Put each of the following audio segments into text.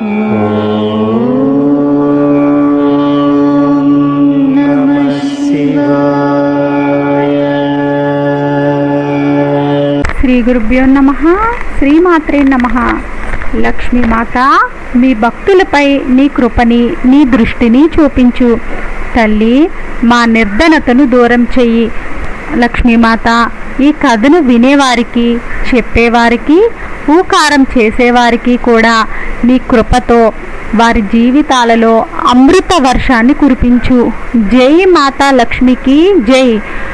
నమః శివాయ శ్రీ గురుభ్యో నమ శ్రీమాత్రే నమ లక్ష్మీమాత మీ భక్తులపై నీ కృపని నీ దృష్టిని చూపించు తల్లి మా నిర్ధనతను దూరం చెయ్యి లక్ష్మీమాత ఈ కథను వినేవారికి చెప్పేవారికి ఊకారం చేసేవారికి కూడా నీ కృపతో వారి జీవితాలలో అమృత వర్షాన్ని కురిపించు జై మాతా లక్ష్మికి జై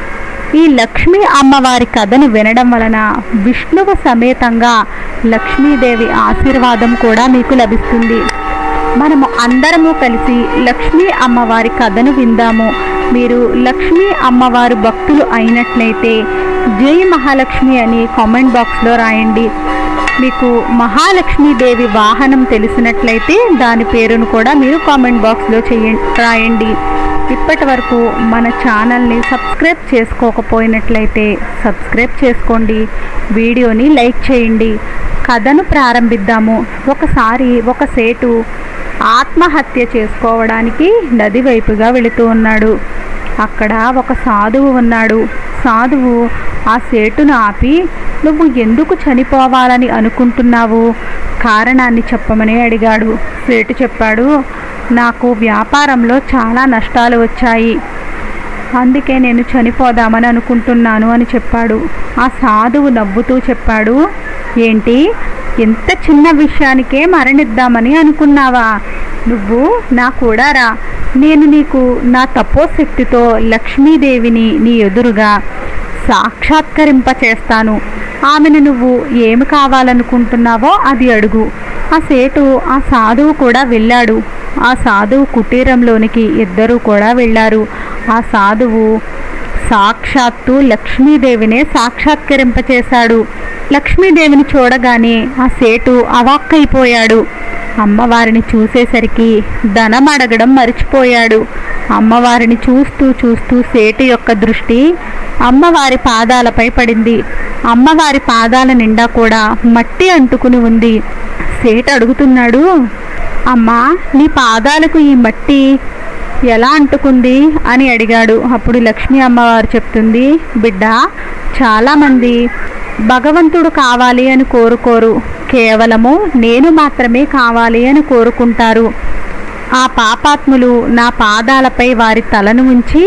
ఈ లక్ష్మీ అమ్మవారి కథను వినడం వలన విష్ణువు సమేతంగా లక్ష్మీదేవి ఆశీర్వాదం కూడా మీకు లభిస్తుంది మనము అందరము కలిసి లక్ష్మీ అమ్మవారి కథను విందాము మీరు లక్ష్మీ అమ్మవారు భక్తులు అయినట్లయితే జై మహాలక్ష్మి అని కామెంట్ బాక్స్లో రాయండి మీకు మహాలక్ష్మీదేవి వాహనం తెలిసినట్లయితే దాని పేరును కూడా మీరు కామెంట్ బాక్స్లో చేయండి రాయండి ఇప్పటి వరకు మన ఛానల్ని సబ్స్క్రైబ్ చేసుకోకపోయినట్లయితే సబ్స్క్రైబ్ చేసుకోండి వీడియోని లైక్ చేయండి కథను ప్రారంభిద్దాము ఒకసారి ఒక సేటు ఆత్మహత్య చేసుకోవడానికి నది వైపుగా వెళుతూ ఉన్నాడు అక్కడ ఒక సాధువు ఉన్నాడు సాధువు ఆ సేటును ఆపి నువ్వు ఎందుకు చనిపోవాలని అనుకుంటున్నావు కారణాన్ని చెప్పమని అడిగాడు సేటు చెప్పాడు నాకు వ్యాపారంలో చాలా నష్టాలు వచ్చాయి అందుకే నేను చనిపోదామని అనుకుంటున్నాను అని చెప్పాడు ఆ సాధువు నవ్వుతూ చెప్పాడు ఏంటి ఎంత చిన్న విషయానికే మరణిద్దామని అనుకున్నావా నువ్వు నా కూడా రా నేను నీకు నా తపోశక్తితో లక్ష్మీదేవిని నీ ఎదురుగా సాక్షాత్కరింప చేస్తాను ఆమెను నువ్వు ఏమి కావాలనుకుంటున్నావో అది అడుగు ఆ సేటు ఆ సాధువు కూడా వెళ్ళాడు ఆ సాధువు కుటీరంలోనికి ఇద్దరు కూడా వెళ్ళారు ఆ సాధువు సాక్షాత్తు లక్ష్మీదేవినే సాక్షాత్కరింపచేశాడు లక్ష్మీదేవిని చూడగానే ఆ సేటు అవాక్కైపోయాడు అమ్మవారిని చూసేసరికి ధనం అడగడం మర్చిపోయాడు అమ్మవారిని చూస్తూ చూస్తూ సేటు యొక్క దృష్టి అమ్మవారి పాదాలపై పడింది అమ్మవారి పాదాల నిండా కూడా మట్టి అంటుకుని ఉంది సేటు అడుగుతున్నాడు అమ్మా నీ పాదాలకు ఈ మట్టి ఎలా అంటుకుంది అని అడిగాడు అప్పుడు లక్ష్మీ అమ్మవారు చెప్తుంది బిడ్డ చాలామంది భగవంతుడు కావాలి అని కోరుకోరు కేవలము నేను మాత్రమే కావాలి అని కోరుకుంటారు ఆ పాపాత్ములు నా పాదాలపై వారి తలను ఉంచి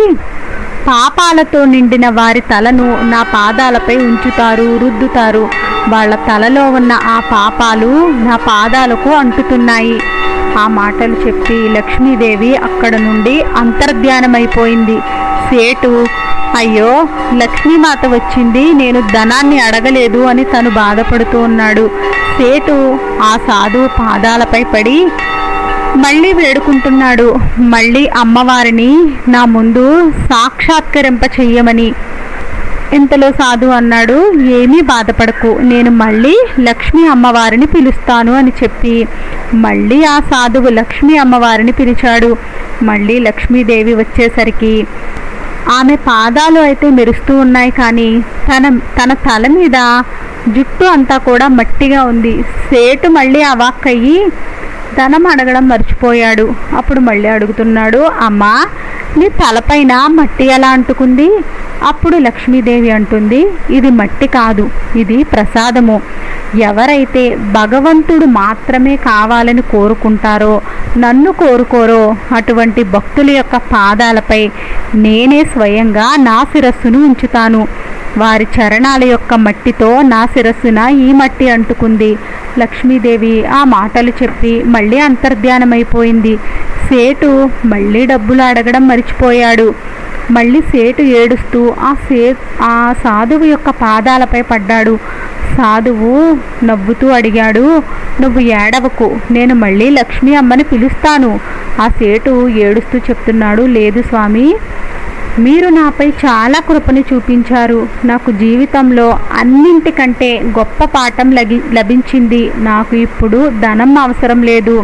పాపాలతో నిండిన వారి తలను నా పాదాలపై ఉంచుతారు రుద్దుతారు వాళ్ళ తలలో ఉన్న ఆ పాపాలు నా పాదాలకు అంటుతున్నాయి ఆ మాటలు చెప్పి లక్ష్మీదేవి అక్కడ నుండి అంతర్ధ్యానమైపోయింది సేటు అయ్యో లక్ష్మీమాత వచ్చింది నేను ధనాన్ని అడగలేదు అని తను బాధపడుతూ ఉన్నాడు సేటు ఆ సాధువు పాదాలపై పడి మళ్ళీ వేడుకుంటున్నాడు మళ్ళీ అమ్మవారిని నా ముందు సాక్షాత్కరింప చెయ్యమని ఇంతలో సాధు అన్నాడు ఏమీ బాధపడకు నేను మళ్ళీ లక్ష్మీ అమ్మవారిని పిలుస్తాను అని చెప్పి మళ్ళీ ఆ సాధువు లక్ష్మీ అమ్మవారిని పిలిచాడు మళ్ళీ లక్ష్మీదేవి వచ్చేసరికి ఆమె పాదాలు అయితే మెరుస్తూ ఉన్నాయి కానీ తన తన తల మీద జుట్టు అంతా కూడా మట్టిగా ఉంది సేటు మళ్ళీ అవాక్కయ్యి ధనం అడగడం మర్చిపోయాడు అప్పుడు మళ్ళీ అడుగుతున్నాడు అమ్మా నీ తలపైన మట్టి ఎలా అంటుకుంది అప్పుడు లక్ష్మీదేవి అంటుంది ఇది మట్టి కాదు ఇది ప్రసాదము ఎవరైతే భగవంతుడు మాత్రమే కావాలని కోరుకుంటారో నన్ను కోరుకోరో అటువంటి భక్తుల యొక్క పాదాలపై నేనే స్వయంగా నా శిరస్సును ఉంచుతాను వారి చరణాల యొక్క మట్టితో నా శిరస్సున ఈ మట్టి అంటుకుంది లక్ష్మీదేవి ఆ మాటలు చెప్పి మళ్ళీ అంతర్ధ్యానమైపోయింది సేటు మళ్ళీ డబ్బులు అడగడం మర్చిపోయాడు మళ్ళీ సేటు ఏడుస్తూ ఆ సే ఆ సాధువు యొక్క పాదాలపై పడ్డాడు సాధువు నవ్వుతూ అడిగాడు నువ్వు ఏడవకు నేను మళ్ళీ లక్ష్మీ అమ్మని పిలుస్తాను ఆ సేటు ఏడుస్తూ చెప్తున్నాడు లేదు స్వామి మీరు నాపై చాలా కృపను చూపించారు నాకు జీవితంలో అన్నింటికంటే గొప్ప పాఠం లగి లభించింది నాకు ఇప్పుడు ధనం అవసరం లేదు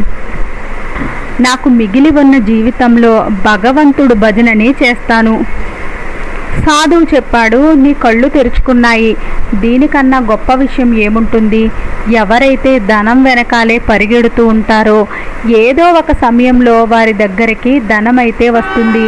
నాకు మిగిలి ఉన్న జీవితంలో భగవంతుడు భజననే చేస్తాను సాధువు చెప్పాడు నీ కళ్ళు తెరుచుకున్నాయి దీనికన్నా గొప్ప విషయం ఏముంటుంది ఎవరైతే ధనం వెనకాలే పరిగెడుతూ ఉంటారో ఏదో ఒక సమయంలో వారి దగ్గరికి ధనం అయితే వస్తుంది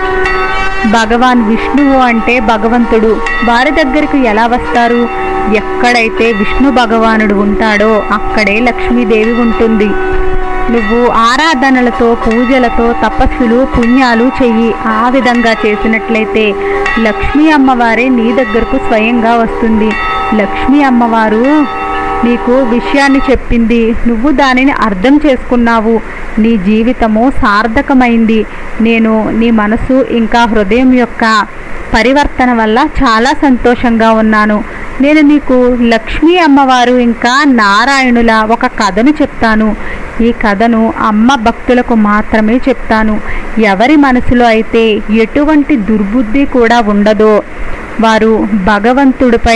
భగవాన్ విష్ణువు అంటే భగవంతుడు వారి దగ్గరకు ఎలా వస్తారు ఎక్కడైతే విష్ణు భగవానుడు ఉంటాడో అక్కడే లక్ష్మీదేవి ఉంటుంది నువ్వు ఆరాధనలతో పూజలతో తపస్సులు పుణ్యాలు చెయ్యి ఆ విధంగా చేసినట్లయితే లక్ష్మీ అమ్మవారే నీ దగ్గరకు స్వయంగా వస్తుంది లక్ష్మీ అమ్మవారు నీకు విషయాన్ని చెప్పింది నువ్వు దానిని అర్థం చేసుకున్నావు నీ జీవితము సార్థకమైంది నేను నీ మనసు ఇంకా హృదయం యొక్క పరివర్తన వల్ల చాలా సంతోషంగా ఉన్నాను నేను నీకు లక్ష్మీ అమ్మవారు ఇంకా నారాయణుల ఒక కథను చెప్తాను ఈ కథను అమ్మ భక్తులకు మాత్రమే చెప్తాను ఎవరి మనసులో అయితే ఎటువంటి దుర్బుద్ధి కూడా ఉండదో వారు భగవంతుడిపై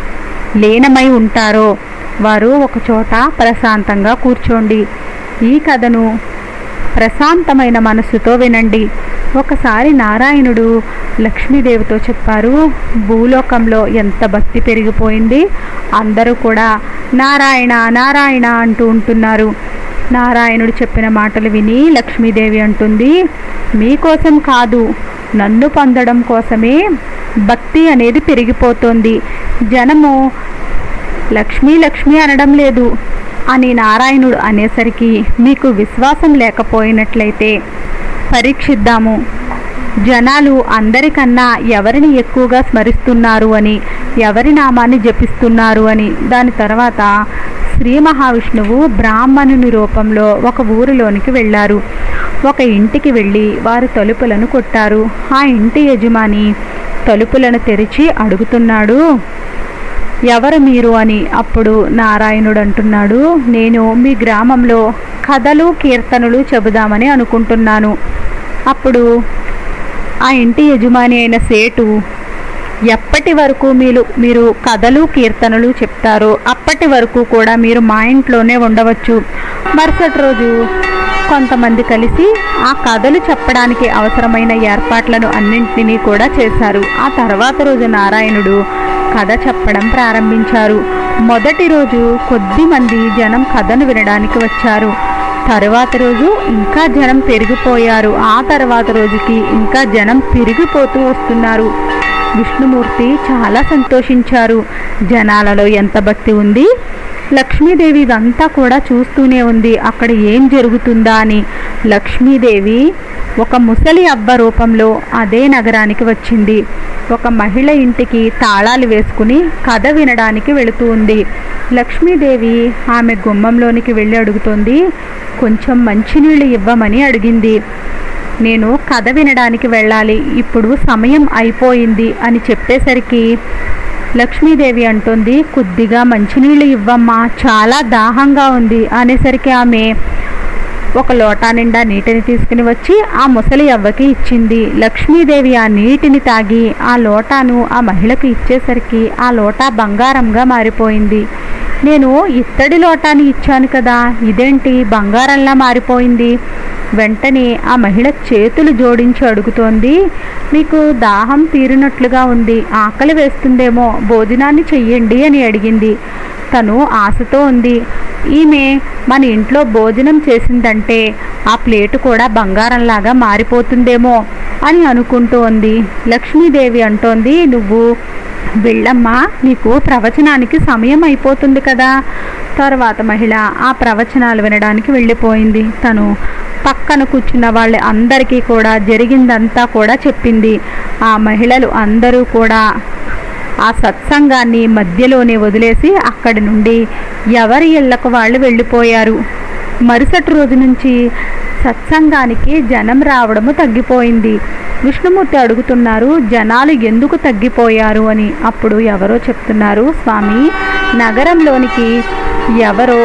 లీనమై ఉంటారో వారు ఒకచోట ప్రశాంతంగా కూర్చోండి ఈ కథను ప్రశాంతమైన మనస్సుతో వినండి ఒకసారి నారాయణుడు లక్ష్మీదేవితో చెప్పారు భూలోకంలో ఎంత భక్తి పెరిగిపోయింది అందరూ కూడా నారాయణ నారాయణ అంటూ ఉంటున్నారు నారాయణుడు చెప్పిన మాటలు విని లక్ష్మీదేవి అంటుంది మీకోసం కాదు నన్ను పొందడం కోసమే భక్తి అనేది పెరిగిపోతుంది జనము లక్ష్మీ లక్ష్మి అనడం లేదు అని నారాయణుడు అనేసరికి మీకు విశ్వాసం లేకపోయినట్లయితే పరీక్షిద్దాము జనాలు అందరికన్నా ఎవరిని ఎక్కువగా స్మరిస్తున్నారు అని ఎవరి నామాన్ని జపిస్తున్నారు అని దాని తర్వాత శ్రీ మహావిష్ణువు బ్రాహ్మణుని రూపంలో ఒక ఊరిలోనికి వెళ్ళారు ఒక ఇంటికి వెళ్ళి వారు తలుపులను కొట్టారు ఆ ఇంటి యజమాని తలుపులను తెరిచి అడుగుతున్నాడు ఎవరు మీరు అని అప్పుడు నారాయణుడు అంటున్నాడు నేను మీ గ్రామంలో కథలు కీర్తనలు చెబుదామని అనుకుంటున్నాను అప్పుడు ఆ ఇంటి యజమాని అయిన సేటు ఎప్పటి వరకు మీరు మీరు కథలు కీర్తనలు చెప్తారో అప్పటి వరకు కూడా మీరు మా ఇంట్లోనే ఉండవచ్చు మరుసటి రోజు కొంతమంది కలిసి ఆ కథలు చెప్పడానికి అవసరమైన ఏర్పాట్లను అన్నింటినీ కూడా చేశారు ఆ తర్వాత రోజు నారాయణుడు కథ చెప్పడం ప్రారంభించారు మొదటి రోజు కొద్ది మంది జనం కథను వినడానికి వచ్చారు తరువాత రోజు ఇంకా జనం పెరిగిపోయారు ఆ తర్వాత రోజుకి ఇంకా జనం పెరిగిపోతూ వస్తున్నారు విష్ణుమూర్తి చాలా సంతోషించారు జనాలలో ఎంత భక్తి ఉంది లక్ష్మీదేవి ఇదంతా కూడా చూస్తూనే ఉంది అక్కడ ఏం జరుగుతుందా అని లక్ష్మీదేవి ఒక ముసలి అబ్బ రూపంలో అదే నగరానికి వచ్చింది ఒక మహిళ ఇంటికి తాళాలు వేసుకుని కథ వినడానికి వెళుతూ ఉంది లక్ష్మీదేవి ఆమె గుమ్మంలోనికి వెళ్ళి అడుగుతోంది కొంచెం మంచినీళ్ళు ఇవ్వమని అడిగింది నేను కథ వినడానికి వెళ్ళాలి ఇప్పుడు సమయం అయిపోయింది అని చెప్పేసరికి లక్ష్మీదేవి అంటుంది కొద్దిగా మంచినీళ్ళు ఇవ్వమ్మా చాలా దాహంగా ఉంది అనేసరికి ఆమె ఒక లోటా నిండా నీటిని తీసుకుని వచ్చి ఆ ముసలి అవ్వకి ఇచ్చింది లక్ష్మీదేవి ఆ నీటిని తాగి ఆ లోటాను ఆ మహిళకు ఇచ్చేసరికి ఆ లోటా బంగారంగా మారిపోయింది నేను ఇత్తడి లోటాని ఇచ్చాను కదా ఇదేంటి బంగారంలా మారిపోయింది వెంటనే ఆ మహిళ చేతులు జోడించి అడుగుతోంది మీకు దాహం తీరినట్లుగా ఉంది ఆకలి వేస్తుందేమో భోజనాన్ని చెయ్యండి అని అడిగింది తను ఆశతో ఉంది ఈమె మన ఇంట్లో భోజనం చేసిందంటే ఆ ప్లేటు కూడా బంగారంలాగా మారిపోతుందేమో అని అనుకుంటూ ఉంది లక్ష్మీదేవి అంటోంది నువ్వు వెళ్ళమ్మా నీకు ప్రవచనానికి సమయం అయిపోతుంది కదా తర్వాత మహిళ ఆ ప్రవచనాలు వినడానికి వెళ్ళిపోయింది తను పక్కన కూర్చున్న వాళ్ళ అందరికీ కూడా జరిగిందంతా కూడా చెప్పింది ఆ మహిళలు అందరూ కూడా ఆ సత్సంగాన్ని మధ్యలోనే వదిలేసి అక్కడి నుండి ఎవరి ఇళ్లకు వాళ్ళు వెళ్ళిపోయారు మరుసటి రోజు నుంచి సత్సంగానికి జనం రావడము తగ్గిపోయింది విష్ణుమూర్తి అడుగుతున్నారు జనాలు ఎందుకు తగ్గిపోయారు అని అప్పుడు ఎవరో చెప్తున్నారు స్వామి నగరంలోనికి ఎవరో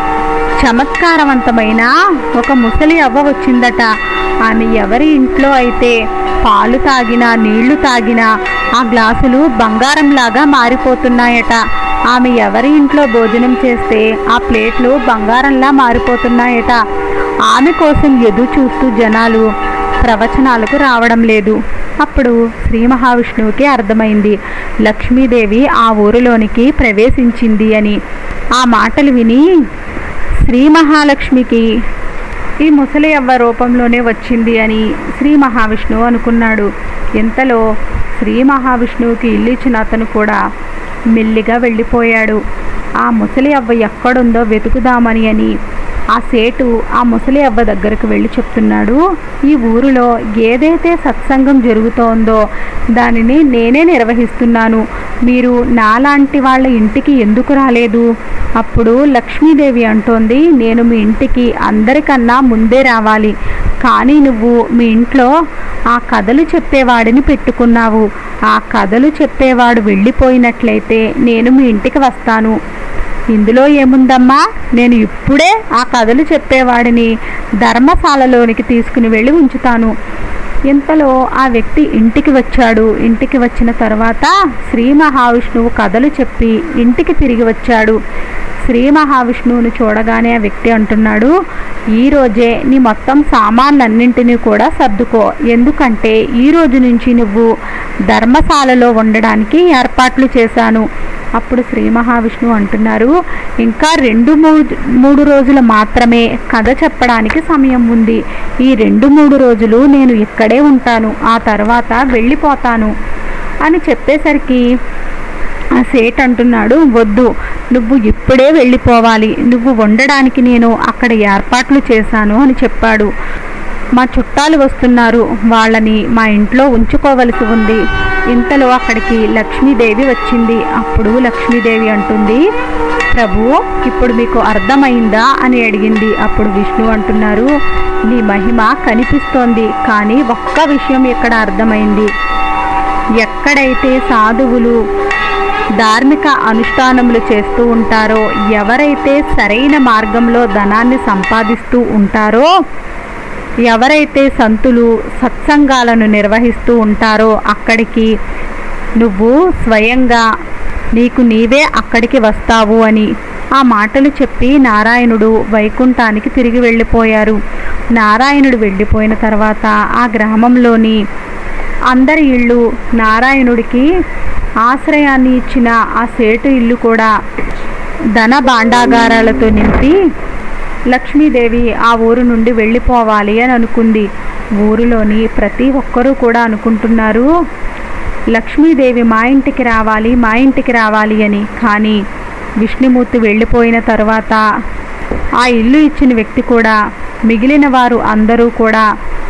చమత్కారవంతమైన ఒక ముసలి అవ్వ వచ్చిందట ఆమె ఎవరి ఇంట్లో అయితే పాలు తాగినా నీళ్లు తాగినా ఆ గ్లాసులు బంగారంలాగా మారిపోతున్నాయట ఆమె ఎవరి ఇంట్లో భోజనం చేస్తే ఆ ప్లేట్లు బంగారంలా మారిపోతున్నాయట ఆమె కోసం ఎదురు చూస్తూ జనాలు ప్రవచనాలకు రావడం లేదు అప్పుడు శ్రీ మహావిష్ణువుకి అర్థమైంది లక్ష్మీదేవి ఆ ఊరిలోనికి ప్రవేశించింది అని ఆ మాటలు విని శ్రీ మహాలక్ష్మికి ఈ ముసలి అవ్వ రూపంలోనే వచ్చింది అని శ్రీ మహావిష్ణువు అనుకున్నాడు ఇంతలో శ్రీ మహావిష్ణువుకి ఇల్లు ఇచ్చిన అతను కూడా మెల్లిగా వెళ్ళిపోయాడు ఆ ముసలి అవ్వ ఎక్కడుందో వెతుకుదామని అని ఆ సేటు ఆ ముసలి అవ్వ దగ్గరకు వెళ్ళి చెప్తున్నాడు ఈ ఊరిలో ఏదైతే సత్సంగం జరుగుతోందో దానిని నేనే నిర్వహిస్తున్నాను మీరు నాలాంటి వాళ్ళ ఇంటికి ఎందుకు రాలేదు అప్పుడు లక్ష్మీదేవి అంటోంది నేను మీ ఇంటికి అందరికన్నా ముందే రావాలి కానీ నువ్వు మీ ఇంట్లో ఆ కథలు చెప్పేవాడిని పెట్టుకున్నావు ఆ కథలు చెప్పేవాడు వెళ్ళిపోయినట్లయితే నేను మీ ఇంటికి వస్తాను ఇందులో ఏముందమ్మా నేను ఇప్పుడే ఆ కథలు చెప్పేవాడిని ధర్మశాలలోనికి తీసుకుని వెళ్ళి ఉంచుతాను ఇంతలో ఆ వ్యక్తి ఇంటికి వచ్చాడు ఇంటికి వచ్చిన తర్వాత శ్రీ మహావిష్ణువు కథలు చెప్పి ఇంటికి తిరిగి వచ్చాడు శ్రీ మహావిష్ణువుని చూడగానే ఆ వ్యక్తి అంటున్నాడు ఈ రోజే నీ మొత్తం సామాన్లన్నింటినీ కూడా సర్దుకో ఎందుకంటే ఈ రోజు నుంచి నువ్వు ధర్మశాలలో ఉండడానికి ఏర్పాట్లు చేశాను అప్పుడు శ్రీ మహావిష్ణువు అంటున్నారు ఇంకా రెండు మూడు మూడు రోజులు మాత్రమే కథ చెప్పడానికి సమయం ఉంది ఈ రెండు మూడు రోజులు నేను ఇక్కడే ఉంటాను ఆ తర్వాత వెళ్ళిపోతాను అని చెప్పేసరికి ఆ సేట్ అంటున్నాడు వద్దు నువ్వు ఇప్పుడే వెళ్ళిపోవాలి నువ్వు ఉండడానికి నేను అక్కడ ఏర్పాట్లు చేశాను అని చెప్పాడు మా చుట్టాలు వస్తున్నారు వాళ్ళని మా ఇంట్లో ఉంచుకోవలసి ఉంది ఇంతలో అక్కడికి లక్ష్మీదేవి వచ్చింది అప్పుడు లక్ష్మీదేవి అంటుంది ప్రభు ఇప్పుడు మీకు అర్థమైందా అని అడిగింది అప్పుడు విష్ణు అంటున్నారు నీ మహిమ కనిపిస్తోంది కానీ ఒక్క విషయం ఇక్కడ అర్థమైంది ఎక్కడైతే సాధువులు ధార్మిక అనుష్ఠానములు చేస్తూ ఉంటారో ఎవరైతే సరైన మార్గంలో ధనాన్ని సంపాదిస్తూ ఉంటారో ఎవరైతే సంతులు సత్సంగాలను నిర్వహిస్తూ ఉంటారో అక్కడికి నువ్వు స్వయంగా నీకు నీవే అక్కడికి వస్తావు అని ఆ మాటలు చెప్పి నారాయణుడు వైకుంఠానికి తిరిగి వెళ్ళిపోయారు నారాయణుడు వెళ్ళిపోయిన తర్వాత ఆ గ్రామంలోని అందరి ఇళ్ళు నారాయణుడికి ఆశ్రయాన్ని ఇచ్చిన ఆ సేటు ఇల్లు కూడా ధన భాండాగారాలతో నింపి లక్ష్మీదేవి ఆ ఊరు నుండి వెళ్ళిపోవాలి అని అనుకుంది ఊరిలోని ప్రతి ఒక్కరూ కూడా అనుకుంటున్నారు లక్ష్మీదేవి మా ఇంటికి రావాలి మా ఇంటికి రావాలి అని కానీ విష్ణుమూర్తి వెళ్ళిపోయిన తర్వాత ఆ ఇల్లు ఇచ్చిన వ్యక్తి కూడా మిగిలిన వారు అందరూ కూడా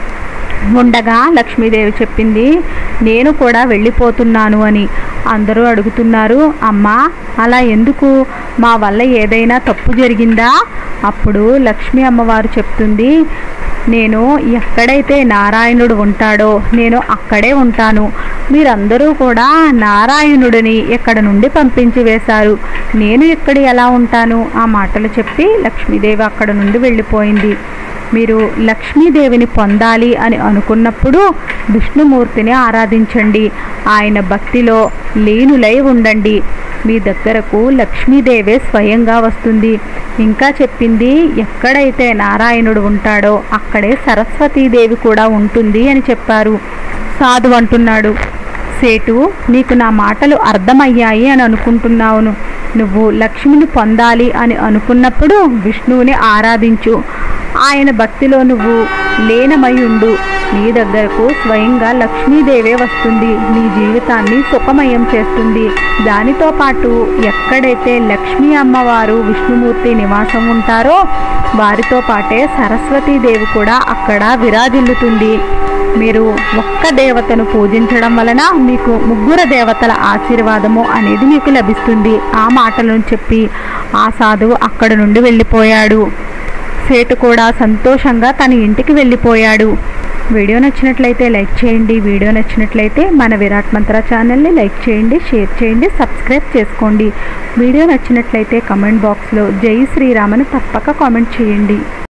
ఉండగా లక్ష్మీదేవి చెప్పింది నేను కూడా వెళ్ళిపోతున్నాను అని అందరూ అడుగుతున్నారు అమ్మా అలా ఎందుకు మా వల్ల ఏదైనా తప్పు జరిగిందా అప్పుడు లక్ష్మీ అమ్మవారు చెప్తుంది నేను ఎక్కడైతే నారాయణుడు ఉంటాడో నేను అక్కడే ఉంటాను మీరందరూ కూడా నారాయణుడిని ఇక్కడ నుండి పంపించి వేశారు నేను ఇక్కడ ఎలా ఉంటాను ఆ మాటలు చెప్పి లక్ష్మీదేవి అక్కడ నుండి వెళ్ళిపోయింది మీరు లక్ష్మీదేవిని పొందాలి అని అనుకున్నప్పుడు విష్ణుమూర్తిని ఆరాధించండి ఆయన భక్తిలో లీనులై ఉండండి మీ దగ్గరకు లక్ష్మీదేవే స్వయంగా వస్తుంది ఇంకా చెప్పింది ఎక్కడైతే నారాయణుడు ఉంటాడో అక్కడే సరస్వతీదేవి కూడా ఉంటుంది అని చెప్పారు సాధు అంటున్నాడు సేటు నీకు నా మాటలు అర్థమయ్యాయి అని అనుకుంటున్నావును నువ్వు లక్ష్మిని పొందాలి అని అనుకున్నప్పుడు విష్ణువుని ఆరాధించు ఆయన భక్తిలో నువ్వు లీనమై ఉండు నీ దగ్గరకు స్వయంగా లక్ష్మీదేవే వస్తుంది నీ జీవితాన్ని సుఖమయం చేస్తుంది దానితో పాటు ఎక్కడైతే లక్ష్మీ అమ్మవారు విష్ణుమూర్తి నివాసం ఉంటారో వారితో పాటే సరస్వతీదేవి కూడా అక్కడ విరాజిల్లుతుంది మీరు ఒక్క దేవతను పూజించడం వలన మీకు ముగ్గురు దేవతల ఆశీర్వాదము అనేది మీకు లభిస్తుంది ఆ మాటలను చెప్పి ఆ సాధువు అక్కడ నుండి వెళ్ళిపోయాడు సేటు కూడా సంతోషంగా తన ఇంటికి వెళ్ళిపోయాడు వీడియో నచ్చినట్లయితే లైక్ చేయండి వీడియో నచ్చినట్లయితే మన విరాట్ మంత్ర ఛానల్ని లైక్ చేయండి షేర్ చేయండి సబ్స్క్రైబ్ చేసుకోండి వీడియో నచ్చినట్లయితే కమెంట్ బాక్స్లో జై శ్రీరామ్ అని తప్పక కామెంట్ చేయండి